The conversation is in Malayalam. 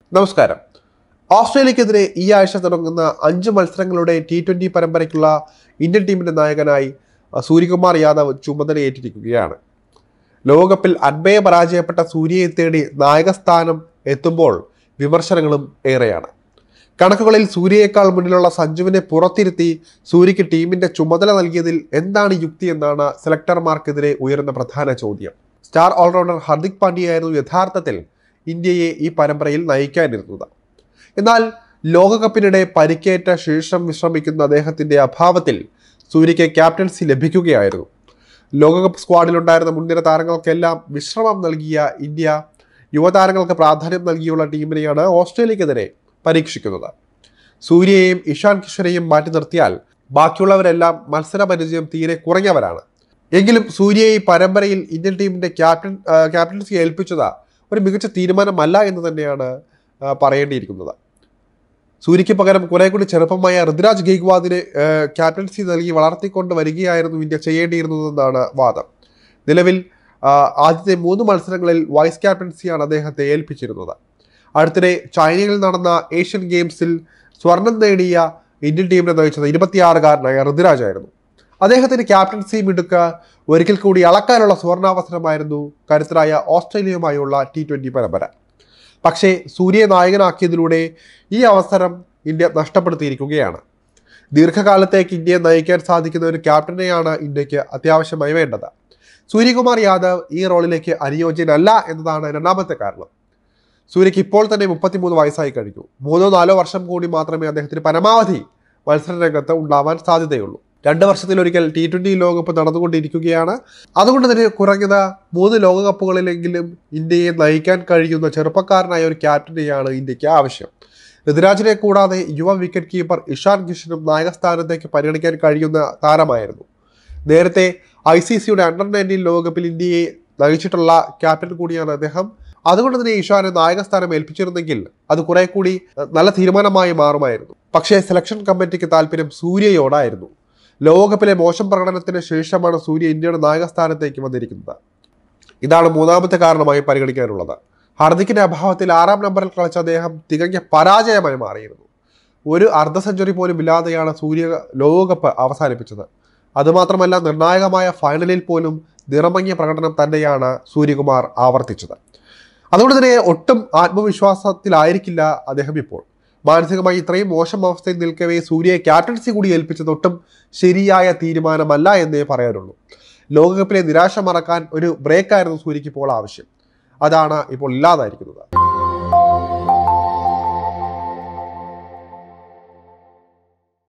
നമസ്കാരം ഓസ്ട്രേലിയക്കെതിരെ ഈ ആഴ്ച തുടങ്ങുന്ന അഞ്ച് മത്സരങ്ങളുടെ ടി ട്വൻ്റി പരമ്പരയ്ക്കുള്ള ഇന്ത്യൻ ടീമിൻ്റെ നായകനായി അഹ്, സൂര്യകുമാർ യാദവ് ചുമതലയേറ്റിരിക്കുകയാണ് ലോകകപ്പിൽ അൻപയെ പരാജയപ്പെട്ട സൂര്യയെ തേടി നായകസ്ഥാനം എത്തുമ്പോൾ വിമർശനങ്ങളും ഏറെയാണ് കണക്കുകളിൽ സൂര്യയേക്കാൾ മുന്നിലുള്ള സഞ്ജുവിനെ പുറത്തിരുത്തി സൂര്യയ്ക്ക് ടീമിന്റെ ചുമതല നൽകിയതിൽ എന്താണ് യുക്തി എന്നാണ് സെലക്ടർമാർക്കെതിരെ ഉയരുന്ന പ്രധാന ചോദ്യം സ്റ്റാർ ഓൾറൗണ്ടർ ഹർദിക് പാണ്ഡ്യയായിരുന്നു യഥാർത്ഥത്തിൽ ഇന്ത്യയെ ഈ പരമ്പരയിൽ നയിക്കാനിരുന്നത് എന്നാൽ ലോകകപ്പിനിടെ പരിക്കേറ്റ ശേഷം വിശ്രമിക്കുന്ന അദ്ദേഹത്തിന്റെ അഭാവത്തിൽ സൂര്യയ്ക്ക് ക്യാപ്റ്റൻസി ലഭിക്കുകയായിരുന്നു ലോകകപ്പ് സ്ക്വാഡിലുണ്ടായിരുന്ന മുൻനിര താരങ്ങൾക്കെല്ലാം വിശ്രമം നൽകിയ ഇന്ത്യ യുവതാരങ്ങൾക്ക് പ്രാധാന്യം നൽകിയുള്ള ടീമിനെയാണ് ഓസ്ട്രേലിയക്കെതിരെ പരീക്ഷിക്കുന്നത് സൂര്യയെയും ഇഷാൻ കിഷനെയും മാറ്റി നിർത്തിയാൽ ബാക്കിയുള്ളവരെല്ലാം മത്സര പരിചയം തീരെ കുറഞ്ഞവരാണ് എങ്കിലും സൂര്യയെ ഈ പരമ്പരയിൽ ഇന്ത്യൻ ടീമിന്റെ ക്യാപ്റ്റൻ ആ, ക്യാപ്റ്റൻസി ഏൽപ്പിച്ചത് ഒരു മികച്ച തീരുമാനമല്ല എന്ന് തന്നെയാണ് ആ, പറയേണ്ടിയിരിക്കുന്നത് സൂര്യയ്ക്ക് പകരം കുറെ കൂടി ചെറുപ്പമായ ഋതുരാജ് ഗെയ്ക്വാദിനെ ആ, ക്യാപ്റ്റൻസി നൽകി വളർത്തിക്കൊണ്ട് വരികയായിരുന്നു ഇന്ത്യ ചെയ്യേണ്ടിയിരുന്നതെന്നാണ് വാദം നിലവിൽ ആ, ആദ്യത്തെ മൂന്ന് മത്സരങ്ങളിൽ വൈസ് ക്യാപ്റ്റൻസിയാണ് അദ്ദേഹത്തെ ഏൽപ്പിച്ചിരുന്നത് അടുത്തിടെ ചൈനയിൽ നടന്ന ഏഷ്യൻ ഗെയിംസിൽ സ്വർണം നേടിയ ഇന്ത്യൻ ടീമിനെ നയിച്ചത് ഇരുപത്തിയാറുകാരനായ ഋതുരാജ് ആയിരുന്നു അദ്ദേഹത്തിന്റെ ക്യാപ്റ്റൻസി മിടുക്ക ഒരിക്കൽ കൂടി അളക്കാനുള്ള സുവർണാവസരമായിരുന്നു കരുത്തരായ ഓസ്ട്രേലിയയുമായുള്ള ടി ട്വന്റി പരമ്പര പക്ഷേ സൂര്യയെ നായകനാക്കിയതിലൂടെ ഈ അവസരം ഇന്ത്യ നഷ്ടപ്പെടുത്തിയിരിക്കുകയാണ് ദീർഘകാലത്തേക്ക് ഇന്ത്യയെ നയിക്കാൻ സാധിക്കുന്ന ഒരു ക്യാപ്റ്റനെയാണ് ഇന്ത്യക്ക് അത്യാവശ്യമായി വേണ്ടത് സൂര്യകുമാർ യാദവ് ഈ റോളിലേക്ക് അനുയോജ്യനല്ല എന്നതാണ് രണ്ടാമത്തെ കാരണം സൂര്യക്ക് ഇപ്പോൾ തന്നെ മുപ്പത്തിമൂന്ന് വയസ്സായി കഴിഞ്ഞു മൂന്നോ നാലോ വർഷം കൂടി മാത്രമേ അദ്ദേഹത്തിന് പരമാവധി മത്സര രംഗത്ത് ഉണ്ടാവാൻ സാധ്യതയുള്ളൂ രണ്ട് വർഷത്തിലൊരിക്കൽ ടി ട്വൻ്റി ലോകകപ്പ് നടന്നുകൊണ്ടിരിക്കുകയാണ് അതുകൊണ്ട് തന്നെ കുറഞ്ഞത് മൂന്ന് ലോകകപ്പുകളിലെങ്കിലും ഇന്ത്യയെ നയിക്കാൻ കഴിയുന്ന ചെറുപ്പക്കാരനായ ഒരു ക്യാപ്റ്റനെയാണ് ഇന്ത്യക്ക് ആവശ്യം ഋതുരാജിനെ കൂടാതെ യുവ വിക്കറ്റ് കീപ്പർ ഇഷാൻ കിഷനും നായകസ്ഥാനത്തേക്ക് പരിഗണിക്കാൻ കഴിയുന്ന താരമായിരുന്നു നേരത്തെ ഐ സി സിയുടെ അണ്ടർ നയൻറ്റീൻ ലോകകപ്പിൽ ഇന്ത്യയെ നയിച്ചിട്ടുള്ള ക്യാപ്റ്റൻ കൂടിയാണ് അദ്ദേഹം അതുകൊണ്ട് തന്നെ ഇഷാനെ നായകസ്ഥാനം ഏൽപ്പിച്ചിരുന്നെങ്കിൽ അത് കുറെ കൂടി അഹ്, നല്ല തീരുമാനമായി മാറുമായിരുന്നു പക്ഷേ സെലക്ഷൻ കമ്മിറ്റിക്ക് താല്പര്യം സൂര്യയോടായിരുന്നു ലോകകപ്പിലെ മോശം പ്രകടനത്തിന് ശേഷമാണ് സൂര്യ ഇന്ത്യയുടെ നായകസ്ഥാനത്തേക്ക് വന്നിരിക്കുന്നത് ഇതാണ് മൂന്നാമത്തെ കാരണമായി പരിഗണിക്കാനുള്ളത് ഹർദിക്കിന്റെ അഭാവത്തിൽ ആറാം നമ്പറിൽ കളിച്ച അദ്ദേഹം തികഞ്ഞ പരാജയമായി മാറിയിരുന്നു ഒരു അർദ്ധ സെഞ്ചുറി പോലും ഇല്ലാതെയാണ് സൂര്യ ലോകകപ്പ് അവസാനിപ്പിച്ചത് അതുമാത്രമല്ല നിർണായകമായ ഫൈനലിൽ പോലും നിറമങ്ങിയ പ്രകടനം തന്നെയാണ് സൂര്യകുമാർ ആവർത്തിച്ചത് അതുകൊണ്ട് തന്നെ ഒട്ടും ആത്മവിശ്വാസത്തിലായിരിക്കില്ല അദ്ദേഹം ഇപ്പോൾ മാനസികമായി ഇത്രയും മോശം അവസ്ഥയിൽ നിൽക്കവേ സൂര്യയെ ക്യാപ്റ്റൻസി കൂടി ഏൽപ്പിച്ചത് ഒട്ടും ശരിയായ തീരുമാനമല്ല എന്നേ പറയാനുള്ളൂ ലോകകപ്പിലെ നിരാശ മറക്കാൻ ഒരു ബ്രേക്കായിരുന്നു സൂര്യയ്ക്ക് ഇപ്പോൾ ആവശ്യം അതാണ് ഇപ്പോൾ ഇല്ലാതായിരിക്കുന്നത്